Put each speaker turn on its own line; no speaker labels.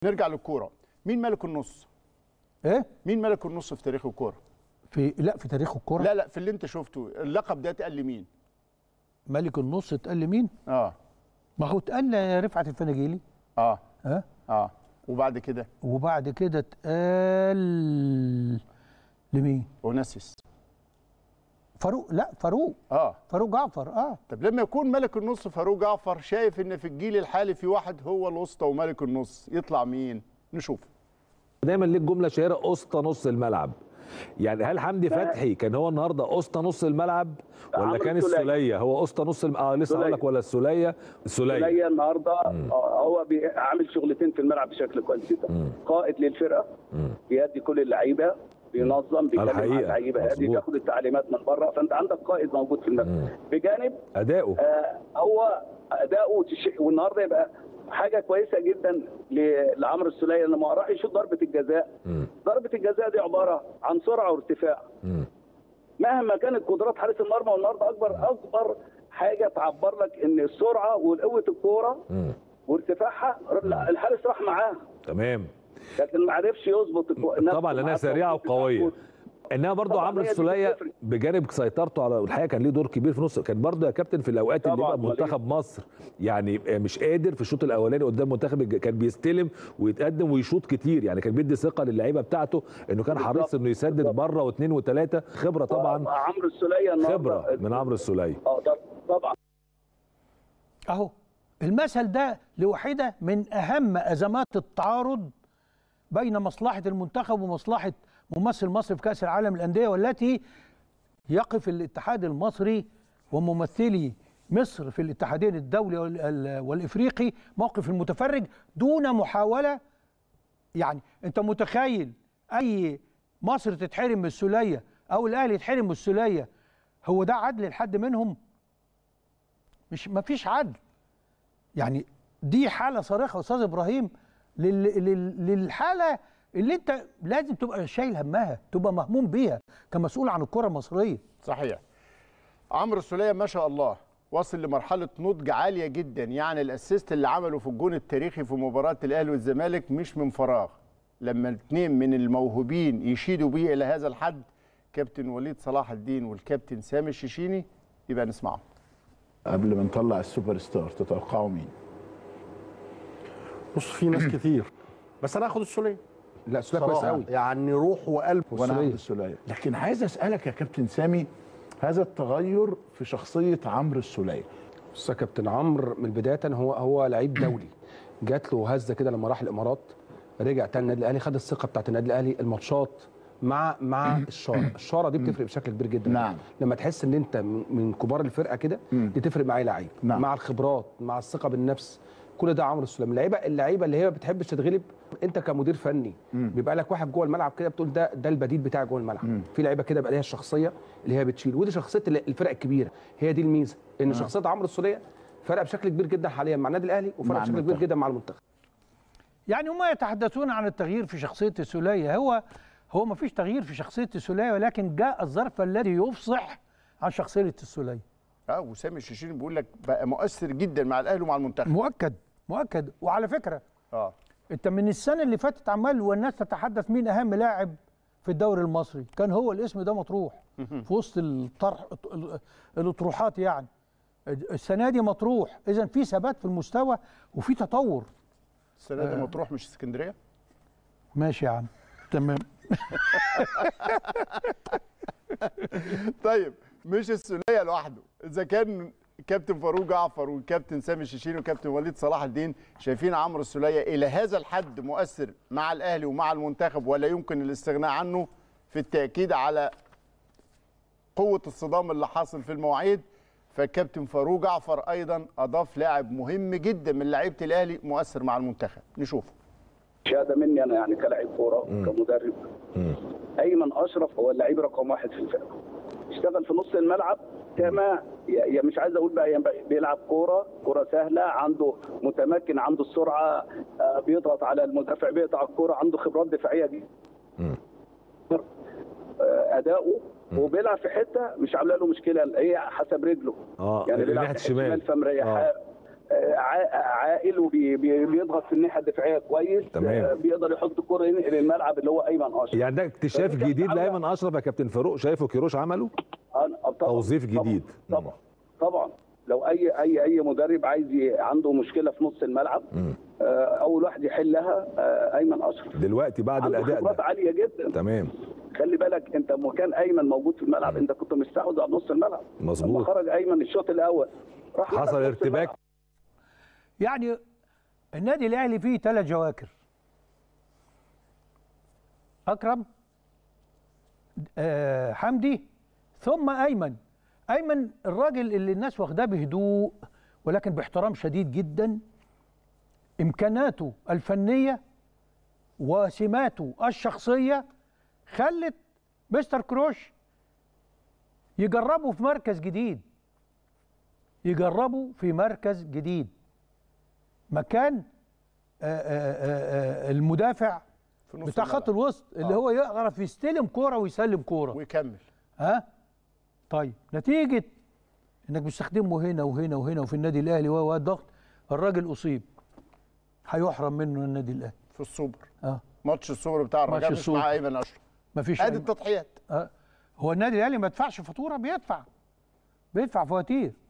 نرجع للكوره مين ملك النص
ايه
مين ملك النص في تاريخ الكوره
في لا في تاريخ الكوره
لا لا في اللي انت شفته اللقب ده اتقال لمين
ملك النص اتقال لمين
اه
ما هو اتقال لرفعت الفناجيلي
اه
ها
اه وبعد كده
وبعد كده اتقال لمين
اوناسيس
فاروق لا فاروق
اه
فاروق جعفر اه
طب لما يكون ملك النص فاروق جعفر شايف ان في الجيل الحالي في واحد هو الوسطى وملك النص يطلع مين نشوف
دايما ليك جمله شهيره اسطى نص الملعب يعني هل حمدي فتحي كان هو النهارده اسطى نص الملعب ولا
عمرو
كان
السولية.
السوليه هو اسطى نص الم... اه لسه هقول لك
السولية.
ولا السوليه السوليه
سولية النهارده آه، هو بي- عامل شغلتين في الملعب بشكل كويس جدا قائد للفرقه بيدي كل اللعيبه بينظم بيتكلم مع
الحقيقة،
اللعيبه يدي
مظبوط.
بياخد التعليمات من بره فانت عندك قائد موجود في الملعب بجانب
اداؤه
آه، هو اداؤه تش- والنهارده يبقى حاجه كويسه جدا ل- لعمرو السوليه لما راح يشوط ضربه الجزاء ضربه الجزاء دي عباره عن سرعه وارتفاع مهما كانت قدرات حارس المرمى والنهارده اكبر اكبر حاجه تعبر لك ان السرعه وقوه الكوره وارتفاعها لا، الحارس راح معاه
تمام
لكن ما عرفش يظبط الكو- نفسه
طبعا لانها
مع
سريعه
التوقيت
وقويه
المعقول.
انما برضو
طبعاً
عمرو
هي دي
السوليه
بتفرق.
بجانب سيطرته على الحقيقه كان ليه دور كبير في نص كان برضو يا كابتن في الاوقات اللي
طبعاً،
يبقى منتخب مصر يعني مش قادر في الشوط الاولاني قدام منتخب الج- كان بيستلم ويتقدم ويشوط كتير يعني كان بيدي ثقه للعيبه بتاعته انه كان حريص
بالظبط،
انه يسدد
بالظبط.
بره واثنين وثلاثه خبره طبعا
عمرو السوليه النهارده
خبره من عمرو السوليه
اه ده طبعا
اهو المثل ده لوحده من اهم ازمات التعارض بين مصلحه المنتخب ومصلحه ممثل مصر في كاس العالم للانديه والتي يقف الاتحاد المصري وممثلي مصر في الاتحادين الدولي وال- ال- والافريقي موقف المتفرج دون محاوله يعني انت متخيل اي مصر تتحرم من السوليه او الاهلي يتحرم من السوليه هو ده عدل لحد منهم مش ما فيش عدل يعني دي حاله صارخه يا استاذ ابراهيم لل... لل... للحاله اللي انت لازم تبقى شايل همها تبقى مهموم بيها كمسؤول عن الكره المصريه
صحيح عمرو السوليه ما شاء الله وصل لمرحله نضج عاليه جدا يعني الاسيست اللي عمله في الجون التاريخي في مباراه الاهلي والزمالك مش من فراغ لما الاثنين من الموهوبين يشيدوا بيه الى هذا الحد كابتن وليد صلاح الدين والكابتن سامي الشيشيني يبقى نسمعه
قبل ما نطلع السوبر ستار تتوقعوا مين؟
بص في ناس كتير بس انا هاخد السوليه لا السوليه كويس
صراحة.
قوي يعني روح وقلب
وانا هاخد
والسوليه
السوليه لكن عايز اسالك يا كابتن سامي هذا التغير في شخصيه عمرو السوليه
بص يا كابتن عمرو من بدايه هو هو لعيب دولي جات له هزه كده لما راح الامارات رجع تاني النادي الاهلي خد الثقه بتاعت النادي الاهلي الماتشات مع مع الشاره الشاره دي بتفرق بشكل كبير جدا
نعم.
لما تحس ان انت من من كبار الفرقه كده دي تفرق مع اي لعيب
نعم.
مع الخبرات مع الثقه بالنفس كل ده عمرو السلام اللعيبه اللعيبه اللي هي ما بتحبش تتغلب انت كمدير فني بيبقى لك واحد جوه الملعب كده بتقول ده ده البديل بتاعي جوه الملعب في لعيبه كده بقى ليها الشخصيه اللي هي بتشيل ودي شخصيه ال- الفرق الكبيره هي دي الميزه ان شخصيه عمرو السوليه فرق بشكل كبير جدا حاليا مع النادي الاهلي وفرق
مع
بشكل كبير
المنتخب.
جدا مع المنتخب
يعني هم يتحدثون عن التغيير في شخصيه السوليه هو هو ما فيش تغيير في شخصيه السوليه ولكن جاء الظرف الذي يفصح عن شخصيه السوليه
اه وسامي الشيشيني بيقول لك بقى مؤثر جدا مع الاهلي ومع المنتخب
مؤكد مؤكد وعلى فكره
اه
انت من السنه اللي فاتت عمال والناس تتحدث مين اهم لاعب في الدوري المصري كان هو الاسم ده مطروح في وسط الطرح ال- الاطروحات يعني السنه دي مطروح اذا في ثبات في المستوى وفي تطور
السنه دي مطروح مش اسكندريه
ماشي يا عم تمام
طيب مش السوليه لوحده اذا كان كابتن فاروق جعفر والكابتن سامي الشيشيني والكابتن وليد صلاح الدين شايفين عمرو السوليه الى هذا الحد مؤثر مع الاهلي ومع المنتخب ولا يمكن الاستغناء عنه في التاكيد على قوه الصدام اللي حاصل في المواعيد فالكابتن فاروق جعفر ايضا اضاف لاعب مهم جدا من لعيبه الاهلي مؤثر مع المنتخب نشوفه
شهاده مني انا يعني كلاعب كوره كمدرب ايمن اشرف هو اللعيب رقم واحد في الفرقه اشتغل في نص الملعب كما يا يا مش عايز اقول بقى ينبغي- بيلعب كوره كوره سهله عنده متمكن عنده السرعه آه، بيضغط على المدافع بيقطع الكوره عنده خبرات دفاعيه دي آه، اداؤه وبيلعب في حته مش عامله له مشكله هي حسب رجله
اه
يعني
اللي
بيلعب
ناحيه
في حتة
الشمال
فمريحاه
آه.
آه، عا- عاقل وبيضغط في الناحيه الدفاعيه كويس
تمام.
آه، بيقدر يحط كرة ينقل الملعب اللي هو ايمن اشرف
يعني ده اكتشاف
فدي كانت
جديد
عاملة-
لايمن اشرف يا كابتن فاروق شايفه كيروش عمله
أنا- طبعاً-
توظيف
طبعاً-
جديد.
طبعا طبعا لو اي اي اي مدرب عايز ي- عنده مشكله في نص الملعب آه، اول واحد يحلها آه، ايمن اشرف
دلوقتي بعد
عنده
الاداء
خبرات
ده
عاليه جدا
تمام
خلي بالك انت لما كان ايمن موجود في الملعب انت كنت مستحوذ على نص الملعب
مظبوط.
لما خرج ايمن الشوط الاول راح لعب
حصل
نص
ارتباك
الملعب.
يعني النادي الاهلي فيه ثلاث جواكر اكرم آه حمدي ثم ايمن ايمن الراجل اللي الناس واخداه بهدوء ولكن باحترام شديد جدا امكاناته الفنيه وسماته الشخصيه خلت مستر كروش يجربه في مركز جديد يجربه في مركز جديد مكان آه، آه، آه، المدافع
في نص
بتاع خط الوسط اللي هو يعرف يستلم كوره ويسلم كوره
ويكمل
ها طيب نتيجه انك بتستخدمه هنا وهنا وهنا وفي النادي الاهلي و الضغط الراجل اصيب هيحرم منه النادي الاهلي
في السوبر
اه
ماتش السوبر بتاع الرجاء
ماتش
مش مع
السوبر.
ايمن اشرف
مفيش
ادي
أي-
التضحيات
آه. هو النادي الاهلي ما يدفعش فاتوره بيدفع بيدفع فواتير